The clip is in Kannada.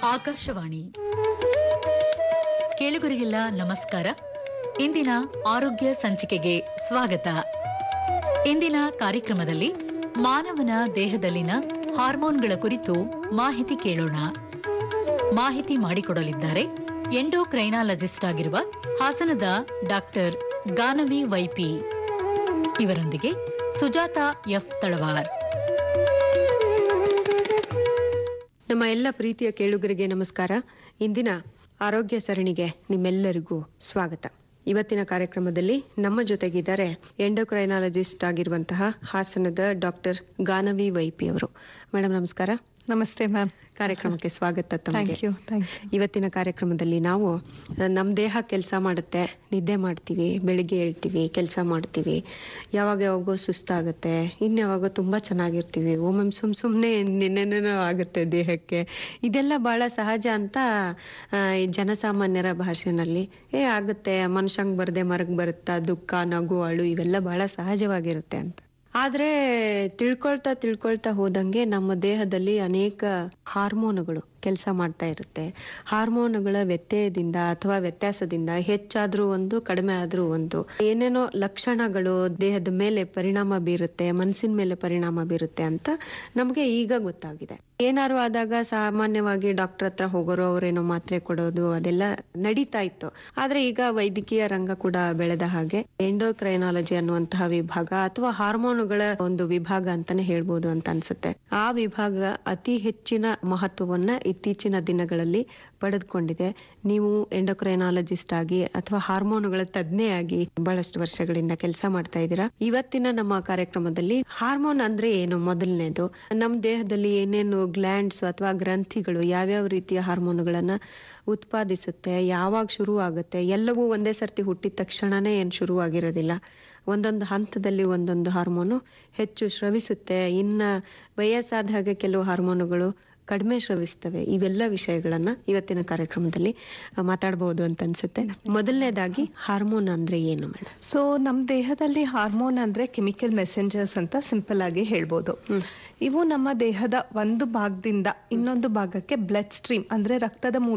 ಆಕಾಶವಾಣಿ ಕೇಳುಗರಿಗೆಲ್ಲ ನಮಸ್ಕಾರ ಇಂದಿನ ಆರೋಗ್ಯ ಸಂಚಿಕೆಗೆ ಸ್ವಾಗತ ಇಂದಿನ ಕಾರ್ಯಕ್ರಮದಲ್ಲಿ ಮಾನವನ ದೇಹದಲ್ಲಿನ ಹಾರ್ಮೋನ್ಗಳ ಕುರಿತು ಮಾಹಿತಿ ಕೇಳೋಣ ಮಾಹಿತಿ ಮಾಡಿಕೊಡಲಿದ್ದಾರೆ ಎಂಡೋಕ್ರೈನಾಲಜಿಸ್ಟ್ ಆಗಿರುವ ಹಾಸನದ ಡಾಕ್ಟರ್ ಗಾನವಿ ವೈಪಿ ಇವರೊಂದಿಗೆ ಸುಜಾತ ಎಫ್ ತಳವಾರ್ ನಮ್ಮ ಎಲ್ಲ ಪ್ರೀತಿಯ ಕೇಳುಗರಿಗೆ ನಮಸ್ಕಾರ ಇಂದಿನ ಆರೋಗ್ಯ ಸರಣಿಗೆ ನಿಮ್ಮೆಲ್ಲರಿಗೂ ಸ್ವಾಗತ ಇವತ್ತಿನ ಕಾರ್ಯಕ್ರಮದಲ್ಲಿ ನಮ್ಮ ಜೊತೆಗಿದ್ದಾರೆ ಎಂಡೋಕ್ರೈನಾಲಜಿಸ್ಟ್ ಆಗಿರುವಂತಹ ಹಾಸನದ doctor Ganavi Y P madam ನಮಸ್ಕಾರ ನಮಸ್ತೆ ಮ್ಯಾಮ್ ಕಾರ್ಯಕ್ರಮಕ್ಕೆ ಸ್ವಾಗತ ತಮಗೆ ಥ್ಯಾಂಕ್ ಯು ಥ್ಯಾಂಕ್ ಯು ಇವತ್ತಿನ ಕಾರ್ಯಕ್ರಮದಲ್ಲಿ ನಾವು ಆ, ನಮ್ ದೇಹ ಕೆಲಸ ಮಾಡುತ್ತೆ ನಿದ್ದೆ ಮಾಡ್ತೀವಿ ಬೆಳಿಗ್ಗೆ ಹೇಳ್ತೀವಿ ಕೆಲಸ ಮಾಡ್ತೀವಿ ಯಾವಾಗ ಯಾವಾಗೋ ಸುಸ್ತಾಗುತ್ತೆ ಇನ್ಯಾವಾಗ ತುಂಬಾ ಚೆನ್ನಾಗಿರ್ತೀವಿ ಒಮ್ಮೊಮ್ಮೆ ಸುಮ್ ಸುಮ್ನೆ ನಿನ್ನೆನೇನೋ ಆಗುತ್ತೆ ದೇಹಕ್ಕೆ ಇದೆಲ್ಲ ಬಹಳ ಸಹಜ ಅಂತ ಆ, ಈ ಜನಸಾಮಾನ್ಯರ ಭಾಷೆನಲ್ಲಿ ಏ ಆಗುತ್ತೆ ಮನುಷ್ಯಂಗ್ ಬರ್ದೆ ಮರಗ್ ಬರುತ್ತಾ ದುಃಖ ನಗು ಅಳು ಇವೆಲ್ಲ ಬಹಳ ಸಹಜವಾಗಿರುತ್ತೆ ಅಂತ ಆದ್ರೆ ತಿಳ್ಕೊಳ್ತಾ ತಿಳ್ಕೊಳ್ತಾ ಹೋದಂಗೆ ನಮ್ಮ ದೇಹದಲ್ಲಿ ಅನೇಕ ಹಾರ್ಮೋನುಗಳು ಕೆಲಸ ಮಾಡ್ತಾ ಇರುತ್ತೆ ಹಾರ್ಮೋನುಗಳ ವ್ಯತ್ಯಯದಿಂದ ಅಥವಾ ವ್ಯತ್ಯಾಸದಿಂದ ಹೆಚ್ಚಾದ್ರೂ ಒಂದು ಕಡಿಮೆ ಆದ್ರೂ ಒಂದು ಏನೇನೋ ಲಕ್ಷಣಗಳು ದೇಹದ ಮೇಲೆ ಪರಿಣಾಮ ಬೀರುತ್ತೆ ಮನಸ್ಸಿನ ಮೇಲೆ ಪರಿಣಾಮ ಬೀರುತ್ತೆ ಅಂತ ನಮ್ಗೆ ಈಗ ಗೊತ್ತಾಗಿದೆ ಏನಾರು ಆದಾಗ ಸಾಮಾನ್ಯವಾಗಿ ಡಾಕ್ಟರ್ ಹತ್ರ ಹೋಗೋರು ಅವ್ರೇನೋ ಮಾತ್ರೆ ಕೊಡೋದು ಅದೆಲ್ಲ ನಡೀತಾ ಇತ್ತು ಆದ್ರೆ ಈಗ ವೈದ್ಯಕೀಯ ರಂಗ ಕೂಡ ಬೆಳೆದ ಹಾಗೆ ಎಂಡೋಕ್ರೈನಾಲಜಿ ಅನ್ನುವಂತಹ ವಿಭಾಗ ಅಥವಾ ಹಾರ್ಮೋನುಗಳ ಒಂದು ವಿಭಾಗ ಅಂತಾನೆ ಹೇಳ್ಬೋದು ಅಂತ ಅನ್ಸುತ್ತೆ ಆ ವಿಭಾಗ ಅತಿ ಹೆಚ್ಚಿನ ಮಹತ್ವವನ್ನ ಇತ್ತೀಚಿನ ದಿನಗಳಲ್ಲಿ ಪಡೆದುಕೊಂಡಿದೆ ನೀವು ಎಂಡೋಕ್ರೈನಾಲಜಿಸ್ಟ್ ಆಗಿ ಅಥವಾ ಹಾರ್ಮೋನುಗಳ ತಜ್ಞೆಯಾಗಿ ಬಹಳಷ್ಟು ವರ್ಷಗಳಿಂದ ಕೆಲಸ ಮಾಡ್ತಾ ಇದ್ದೀರಾ ಇವತ್ತಿನ ನಮ್ಮ ಕಾರ್ಯಕ್ರಮದಲ್ಲಿ ಹಾರ್ಮೋನ್ ಅಂದ್ರೆ ಏನು ಮೊದಲನೇದು ನಮ್ಮ ದೇಹದಲ್ಲಿ ಏನೇನು ಗ್ಲ್ಯಾಂಡ್ಸ್ ಅಥವಾ ಗ್ರಂಥಿಗಳು ಯಾವ್ಯಾವ ರೀತಿಯ ಹಾರ್ಮೋನುಗಳನ್ನ ಉತ್ಪಾದಿಸುತ್ತೆ ಯಾವಾಗ ಶುರು ಆಗುತ್ತೆ ಎಲ್ಲವೂ ಒಂದೇ ಸರ್ತಿ ಹುಟ್ಟಿದ ತಕ್ಷಣನೇ ಏನ್ ಶುರು ಆಗಿರೋದಿಲ್ಲ ಒಂದೊಂದು ಹಂತದಲ್ಲಿ ಒಂದೊಂದು ಹಾರ್ಮೋನು ಹೆಚ್ಚು ಸ್ರವಿಸುತ್ತೆ ಇನ್ನ ವಯಸ್ಸಾದ ಹಾಗೆ ಕೆಲವು ಹಾರ್ಮೋನುಗಳು ಕಡಿಮೆ ಸ್ರವಿಸ್ತವೆ ಇವೆಲ್ಲ ವಿಷಯಗಳನ್ನ ಇವತ್ತಿನ ಕಾರ್ಯಕ್ರಮದಲ್ಲಿ ಆ, ಮಾತಾಡಬಹುದು ಅಂತ ಅನ್ಸುತ್ತೆ ಮೊದಲನೇದಾಗಿ ಹಾರ್ಮೋನ್ ಅಂದ್ರೆ ಏನು ಮೇಡಮ್ ಸೊ ನಮ್ಮ ದೇಹದಲ್ಲಿ ಹಾರ್ಮೋನ್ ಅಂದ್ರೆ ಕೆಮಿಕಲ್ ಮೆಸೆಂಜರ್ಸ್ ಅಂತ ಸಿಂಪಲ್ ಆಗಿ ಹೇಳ್ಬೋದು ಇವು ನಮ್ಮ ದೇಹದ ಒಂದು ಭಾಗದಿಂದ ಇನ್ನೊಂದು ಭಾಗಕ್ಕೆ ಬ್ಲಡ್ ಸ್ಟ್ರೀಮ್ ಅಂದ್ರೆ ರಕ್ತದ ಮೂಲಕ